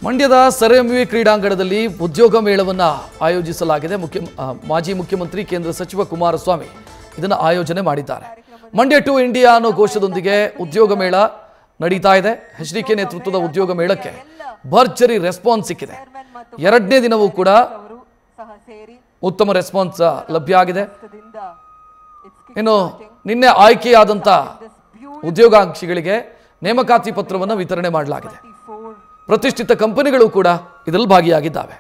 ಮಂಡ್ಯದ sir M V ಕ್ರೀಡಾಂಗಣದಲ್ಲಿ ಉದ್ಯೋಗ ಮೇಳವನ್ನು ಆಯೋಜಿಸಲಾಗಿದೆ ಮುಖ್ಯ ಆ, ಮಾಜಿ ಮುಖ್ಯಮಂತ್ರಿ ಕೇಂದ್ರ ಸಚಿವ ಕುಮಾರಸ್ವಾಮಿ ಇದನ್ನು ಆಯೋಜನೆ ಮಾಡಿದ್ದಾರೆ ಮಂಡ್ಯ ಟು ಇಂಡಿಯಾ ಅನ್ನೋ ಘೋಷದೊಂದಿಗೆ ಉದ್ಯೋಗ ಮೇಳ ನಡೀತಾ ಇದೆ ಎಚ್ ಡಿ ಕೆ ನೇತೃತ್ವದ ಉದ್ಯೋಗ ಮೇಳಕ್ಕೆ ಭರ್ಜರಿ ರೆಸ್ಪಾನ್ಸ್ ಸಿಕ್ಕಿದೆ ಎರಡನೇ ದಿನವೂ ಕೂಡ ಅವರು ಸಹ ಸೇರಿ ಉತ್ತಮ ರೆಸ್ಪಾನ್ಸ್ ಲಭ್ಯ ಆಗಿದೆ ದಿಂದ it's ಇನ್ನು ನಿನ್ನೆ ಆಯ್ಕೆಯಾದಂಥ ಉದ್ಯೋಗಾಂಕ್ಷಿಗಳಿಗೆ ನೇಮಕಾತಿ ಪತ್ರವನ್ನು ವಿತರಣೆ ಮಾಡಲಾಗಿದೆ 54 ಪ್ರತಿಷ್ಠಿತ ಕಂಪನಿಗಳು ಕೂಡ ಇದರಲ್ಲಿ ಭಾಗಿಯಾಗಿದ್ದಾವೆ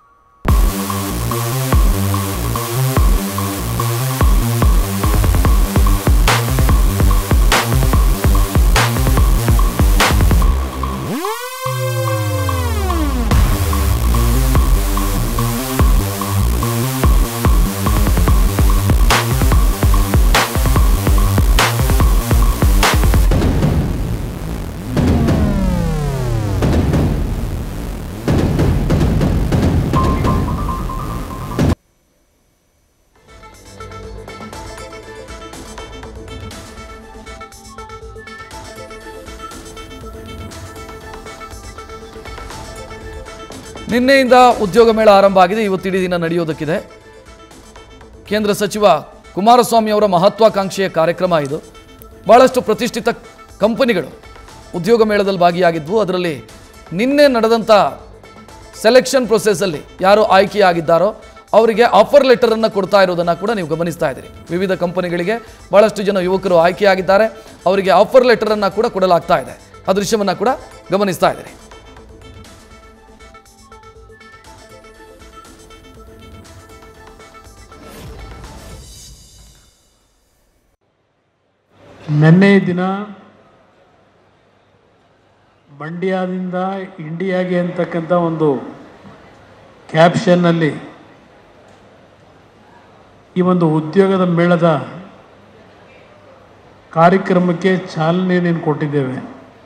ನಿನ್ನೆಯಿಂದ ಉದ್ಯೋಗ ಮೇಳ ಆರಂಭ ಆಗಿದೆ ಇವತ್ತಿಡೀ ದಿನ ನಡೆಯೋದಕ್ಕಿದೆ ಕೇಂದ್ರ ಸಚಿವ ಕುಮಾರಸ್ವಾಮಿ ಅವರ ಮಹತ್ವಾಕಾಂಕ್ಷೆಯ ಕಾರ್ಯಕ್ರಮ ಇದು ಬಹಳಷ್ಟು ಪ್ರತಿಷ್ಠಿತ ಕಂಪನಿಗಳು ಉದ್ಯೋಗ ಮೇಳದಲ್ಲಿ ಭಾಗಿಯಾಗಿದ್ವು ಅದರಲ್ಲಿ ನಿನ್ನೆ ನಡೆದಂಥ ಸೆಲೆಕ್ಷನ್ ಪ್ರೊಸೆಸ್ಸಲ್ಲಿ ಯಾರು ಆಯ್ಕೆಯಾಗಿದ್ದಾರೋ ಅವರಿಗೆ ಆಫರ್ ಲೆಟರನ್ನು ಕೊಡ್ತಾ ಇರೋದನ್ನು ಕೂಡ ನೀವು ಗಮನಿಸ್ತಾ ಇದ್ದೀರಿ ವಿವಿಧ ಕಂಪನಿಗಳಿಗೆ ಬಹಳಷ್ಟು ಜನ ಯುವಕರು ಆಯ್ಕೆಯಾಗಿದ್ದಾರೆ ಅವರಿಗೆ ಆಫರ್ ಲೆಟರನ್ನು ಕೂಡ ಕೊಡಲಾಗ್ತಾ ಇದೆ ಆ ದೃಶ್ಯವನ್ನು ಕೂಡ ಗಮನಿಸ್ತಾ ಇದ್ದೀರಿ ನಿನ್ನೆ ದಿನ ಮಂಡ್ಯದಿಂದ ಇಂಡಿಯಾಗೆ ಅಂತಕ್ಕಂಥ ಒಂದು ಕ್ಯಾಪ್ಷನ್ನಲ್ಲಿ ಈ ಒಂದು ಉದ್ಯೋಗದ ಮೇಳದ ಕಾರ್ಯಕ್ರಮಕ್ಕೆ ಚಾಲನೆಯನ್ನು ಕೊಟ್ಟಿದ್ದೇವೆ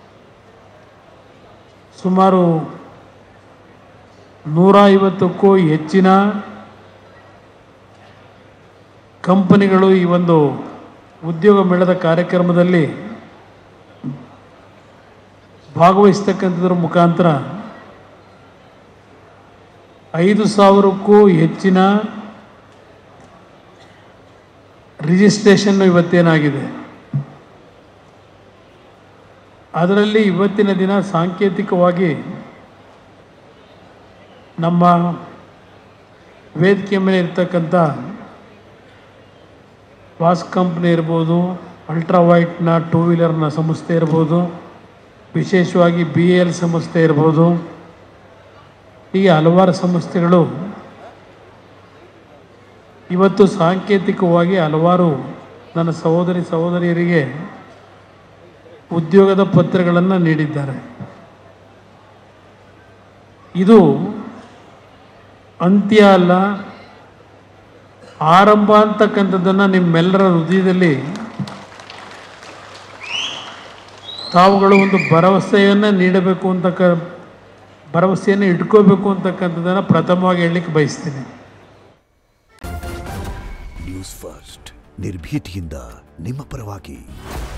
ಸುಮಾರು ನೂರ ಐವತ್ತಕ್ಕೂ ಹೆಚ್ಚಿನ ಕಂಪನಿಗಳು ಈ ಒಂದು ಉದ್ಯೋಗ ಮೇಳದ ಕಾರ್ಯಕ್ರಮದಲ್ಲಿ ಭಾಗವಹಿಸ್ತಕ್ಕಂಥದ್ರ ಮುಖಾಂತರ ಐದು ಸಾವಿರಕ್ಕೂ ಹೆಚ್ಚಿನ ರಿಜಿಸ್ಟ್ರೇಷನ್ ಇವತ್ತೇನಾಗಿದೆ ಅದರಲ್ಲಿ ಇವತ್ತಿನ ದಿನ ಸಾಂಕೇತಿಕವಾಗಿ ನಮ್ಮ ವೇದಿಕೆ ಮೇಲೆ ಇರ್ತಕ್ಕಂಥ ವಾಸ್ ಕಂಪ್ನಿ ಇರ್ಬೋದು ಅಲ್ಟ್ರಾ ವೈಟ್ನ ಟೂ ವೀಲರ್ನ ಸಂಸ್ಥೆ ಇರ್ಬೋದು ವಿಶೇಷವಾಗಿ ಬಿ ಎಲ್ ಸಂಸ್ಥೆ ಇರ್ಬೋದು ಹೀಗೆ ಹಲವಾರು ಸಂಸ್ಥೆಗಳು ಇವತ್ತು ಸಾಂಕೇತಿಕವಾಗಿ ಹಲವಾರು ನನ್ನ ಸಹೋದರಿ ಸಹೋದರಿಯರಿಗೆ ಉದ್ಯೋಗದ ಪತ್ರಗಳನ್ನು ನೀಡಿದ್ದಾರೆ ಇದು ಅಂತ್ಯ ಅಲ್ಲ ಆರಂಭ ಅಂತಕ್ಕಂಥದ್ದನ್ನು ನಿಮ್ಮೆಲ್ಲರ ಹೃದಯದಲ್ಲಿ ತಾವುಗಳು ಒಂದು ಭರವಸೆಯನ್ನು ನೀಡಬೇಕು ಅಂತಕ್ಕ ಭರವಸೆಯನ್ನು ಇಟ್ಕೋಬೇಕು ಅಂತಕ್ಕಂಥದ್ದನ್ನು ಪ್ರಥಮವಾಗಿ ಹೇಳಲಿಕ್ಕೆ ಬಯಸ್ತೀನಿ ನ್ಯೂಸ್ ಫಸ್ಟ್ ನಿರ್ಭೀತಿಯಿಂದ ನಿಮ್ಮ ಪರವಾಗಿ